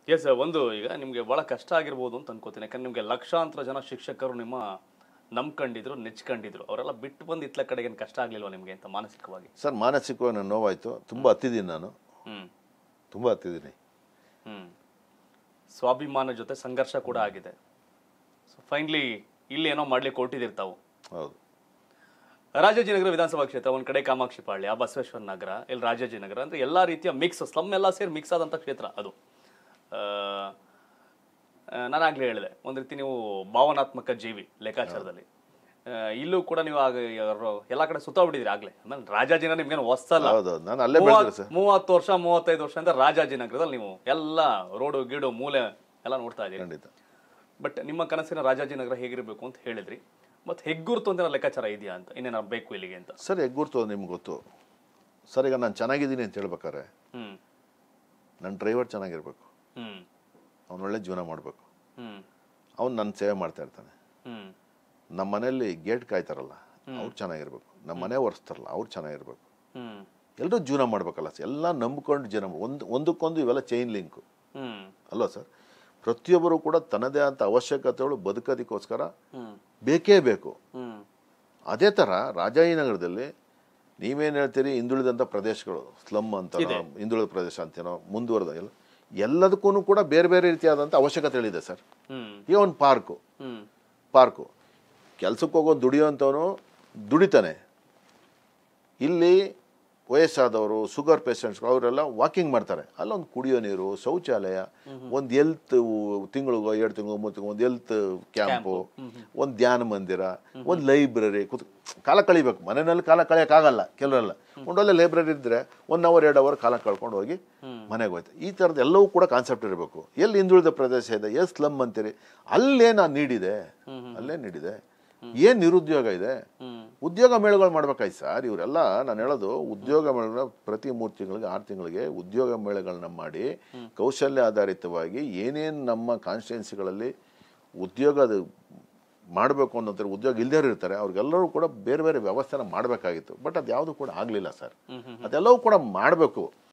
S ಒಂದು ಈಗ ನಿಮಗೆ ಭಾಳ ಕಷ್ಟ ಆಗಿರ್ಬೋದು ಅಂತ ಅನ್ಕೋತೀನಿ ಯಾಕಂದ್ರೆ ನಿಮಗೆ ಲಕ್ಷಾಂತರ ಜನ ಶಿಕ್ಷಕರು ನಿಮ್ಮ ನಂಬ್ಕೊಂಡಿದ್ರು ನೆಚ್ಕೊಂಡಿದ್ರು ಅವರೆಲ್ಲ ಬಿಟ್ಟು ಬಂದು ಇತ್ಲ ಕಡೆಗೆ ಏನ್ ಕಷ್ಟ ಆಗ್ಲಿಲ್ವಾ ನಿಮಗೆ ಅಂತ ಮಾನಸಿಕವಾಗಿ ಸರ್ ಮಾನಸಿಕವಾಗಿ ನಾನು ನೋವಾಯಿತು ತುಂಬ ಹತ್ತಿದ್ದೀನಿ ನಾನು ಹ್ಮ್ ತುಂಬ ಹತ್ತಿದ್ದೀನಿ ಹ್ಮ್ ಸ್ವಾಭಿಮಾನ ಜೊತೆ ಸಂಘರ್ಷ ಕೂಡ ಆಗಿದೆ ಸೊ ಫೈನಲಿ ಇಲ್ಲಿ ಏನೋ ಮಾಡ್ಲಿಕ್ಕೆ ಹೊರಟಿದ್ದೀರಿ ತಾವು ಹೌದು ರಾಜಾಜಿನಗರ ವಿಧಾನಸಭಾ ಕ್ಷೇತ್ರ ಒಂದ್ ಕಡೆ ಕಾಮಾಕ್ಷಿ ಪಾಳ್ಯ ಬಸವೇಶ್ವರ ನಗರ ಇಲ್ಲಿ ರಾಜಾಜಿನಗರ ಅಂದ್ರೆ ಎಲ್ಲಾ ರೀತಿಯ ಮಿಕ್ಸ್ ಸ್ಲಮ್ ಎಲ್ಲ ಸೇರಿ ಮಿಕ್ಸ್ ಆದಂತ ಕ್ಷೇತ್ರ ಅದು ಆ, ಆ, ನಾನಾಗ್ಲೇ ಹೇಳಿದೆ ಒಂದ್ ರೀತಿ ನೀವು ಭಾವನಾತ್ಮಕ ಜೀವಿ ಲೆಕ್ಕಾಚಾರದಲ್ಲಿ ಆ, ಇಲ್ಲೂ ಕೂಡ ನೀವು ಆಗ ಯಾರೋ ಎಲ್ಲಾ ಕಡೆ ಸುತ್ತಾಬಿಟ್ಟಿದ್ರಿ ಆಗ್ಲೇ ಆಮೇಲೆ ರಾಜಾಜಿನಗರ ನಿಮ್ಗೇನು ಹೊಸಲ್ಲ ಹೌದು ನಾನು ಅಲ್ಲೇ ಬೆಳೆದಿಲ್ಲ ಸರ್ ಮೂವತ್ತು ವರ್ಷ ಮೂವತ್ತೈದು ವರ್ಷದಿಂದ ರಾಜಾಜಿನಗರದಲ್ಲಿ ನೀವು ಎಲ್ಲ ರೋಡು ಗೀಡು ಮೂಲೆ ಎಲ್ಲ ನೋಡ್ತಾ ಇದ್ದೀರಿ ಖಂಡಿತ ಬಟ್ ನಿಮ್ಮ ಕನಸಿನ ರಾಜಾಜಿನಗರ ಹೇಗಿರಬೇಕು ಅಂತ ಹೇಳಿದ್ರಿ ಮತ್ತೆ ಹೆಗ್ಗುರ್ತು ಅಂತ ಲೆಕ್ಕಾಚಾರ ಇದೆಯಾ ಅಂತ ಇನ್ನೇನು ಬೇಕು ಇಲ್ಲಿಗೆ ಅಂತ ಸರ್ ಹೆಗ್ಗುರ್ತು ನಿಮ್ಗೆ ಗೊತ್ತು ಸರ್ ಈಗ ನಾನು ಚೆನ್ನಾಗಿದ್ದೀನಿ ಅಂತ ಹೇಳ್ಬೇಕಾರೆ ಹ್ಮ್ ನನ್ನ ಡ್ರೈವರ್ ಚೆನ್ನಾಗಿರ್ಬೇಕು ಹ್ಮ್ ಅವ್ನು ಒಳ್ಳೆ ಜೀವನ ಮಾಡಬೇಕು ಹ್ಮ್ ಅವ್ನು ನನ್ನ ಸೇವೆ ಮಾಡ್ತಾ ಇರ್ತಾನೆ ಹ್ಮ್ ನಮ್ಮ ಮನೆಯಲ್ಲಿ ಗೇಟ್ ಕಾಯ್ತಾರಲ್ಲ ಅವ್ರು ಚೆನ್ನಾಗಿರ್ಬೇಕು ನಮ್ಮ ಮನೆ ಒರೆಸ್ತಾರಲ್ಲ ಅವ್ರು ಚೆನ್ನಾಗಿರ್ಬೇಕು ಹ್ಮ್ ಎಲ್ಲರೂ ಜೀವನ ಮಾಡ್ಬೇಕಲ್ಲ ಸರ್ ಎಲ್ಲ ನಂಬ್ಕೊಂಡು ಜೀವನ ಮಾಡ್- ಒಂದು ಒಂದಕ್ಕೊಂದು ಇವೆಲ್ಲ ಚೈನ್ ಲಿಂಕು ಹ್ಮ್ ಅಲ್ವಾ ಸರ್ ಪ್ರತಿಯೊಬ್ಬರು ಕೂಡ ತನ್ನದೇ ಆದ ಅವಶ್ಯಕತೆಗಳು ಬದುಕೋದಕ್ಕೋಸ್ಕರ ಹ್ಮ್ ಬೇಕೇ ಬೇಕು ಹ್ಮ್ ಅದೇ ಥರ ರಾಜಾಜಿನಗರದಲ್ಲಿ ನೀವೇನು ಹೇಳ್ತೀರಿ ಹಿಂದುಳಿದಂಥ ಪ್ರದೇಶಗಳು ಸ್ಲಮ್ ಅಂತ ಹಿಂದುಳಿದ ಪ್ರದೇಶ ಅಂತೇನೋ ಮುಂದುವರೆದ ಎಲ್ಲ ಎಲ್ಲದಕ್ಕೂ ಕೂಡ ಬೇರೆ ಬೇರೆ ರೀತಿಯಾದಂಥ ಅವಶ್ಯಕತೆಗಳಿದೆ ಸರ್ ಹ್ಮ್ ಈಗ ಒಂದು ಪಾರ್ಕು ಹ್ಮ್ ಪಾರ್ಕು ಕೆಲ್ಸಕ್ಕೆ ಹೋಗೋ ದುಡಿಯೋಂಥವನು ದುಡಿತಾನೆ ಇಲ್ಲಿ ವಯಸ್ಸಾದವರು ಶುಗರ್ ಪೇಷಂಟ್ಸ್ಗಳು ಅವರೆಲ್ಲ ವಾಕಿಂಗ್ ಮಾಡ್ತಾರೆ ಅಲ್ಲೊಂದು ಕುಡಿಯೋ ನೀರು ಶೌಚಾಲಯ ಒಂದು ಎಲ್ತ್ ತಿಂಗಳಿಗೋ ಎರಡು ತಿಂಗಳು ಮೂರು ತಿಂಗಳು ಒಂದು ಎಲ್ತ್ ಕ್ಯಾಂಪು ಒಂದು ಧ್ಯಾನ ಮಂದಿರ ಒಂದು ಲೈಬ್ರರಿ ಕೂತ್ ಕಾಲ ಕಳಿಬೇಕು ಮನೆಯಲ್ಲಿ ಕಾಲ ಕಳೆಯೋಕ್ಕಾಗಲ್ಲ ಕೆಲವರೆಲ್ಲ ಒಂದೊಳ್ಳೆ ಲೈಬ್ರರಿ ಇದ್ದರೆ ಒನ್ ಅವರ್ ಎರಡು ಅವರ್ ಕಾಲ ಕಳ್ಕೊಂಡು ಹೋಗಿ ಮನೆಗೆ ಹೋಯ್ತು ಈ ಥರದ್ದು ಎಲ್ಲವೂ ಕೂಡ ಕಾನ್ಸೆಪ್ಟ್ ಇರಬೇಕು ಎಲ್ಲಿ ಹಿಂದುಳಿದ ಪ್ರದೇಶ ಇದೆ ಎಲ್ಲಿ ಸ್ಲಮ್ ಅಂತೀರಿ ಅಲ್ಲೇ ನಾನು ನೀಡಿದೆ ಅಲ್ಲೇ ನೀಡಿದೆ ಏನು ನಿರುದ್ಯೋಗ ಇದೆ ಹ್ಮ್ ಉದ್ಯೋಗ ಮೇಳಗಳು ಮಾಡ್ಬೇಕಾಯ್ತು ಸರ್ ಇವರೆಲ್ಲ ನಾನು ಹೇಳೋದು ಉದ್ಯೋಗ ಮೇಳಗಳ ಪ್ರತಿ ಮೂರು ತಿಂಗಳಿಗೆ ಆರು ತಿಂಗಳಿಗೆ ಉದ್ಯೋಗ ಮೇಳಗಳನ್ನ ಮಾಡಿ ಕೌಶಲ್ಯ ಆಧಾರಿತವಾಗಿ ಏನೇನು ನಮ್ಮ ಕಾನ್ಸ್ಟಿಟ್ಯೂನ್ಸಿಗಳಲ್ಲಿ ಉದ್ಯೋಗ ಅದು ಮಾಡಬೇಕು ಅನ್ನೋಂಥ ಉದ್ಯೋಗ ಇಲ್ಲದೇ ಇರ್ತಾರೆ ಅವ್ರಿಗೆಲ್ಲರೂ ಕೂಡ ಬೇರೆ ಬೇರೆ ವ್ಯವಸ್ಥೆನ ಮಾಡಬೇಕಾಗಿತ್ತು ಬಟ್ ಅದು ಯಾವುದು ಕೂಡ ಆಗಲಿಲ್ಲ ಸರ್ ಅದೆಲ್ಲವೂ ಕೂಡ ಮಾಡಬೇಕು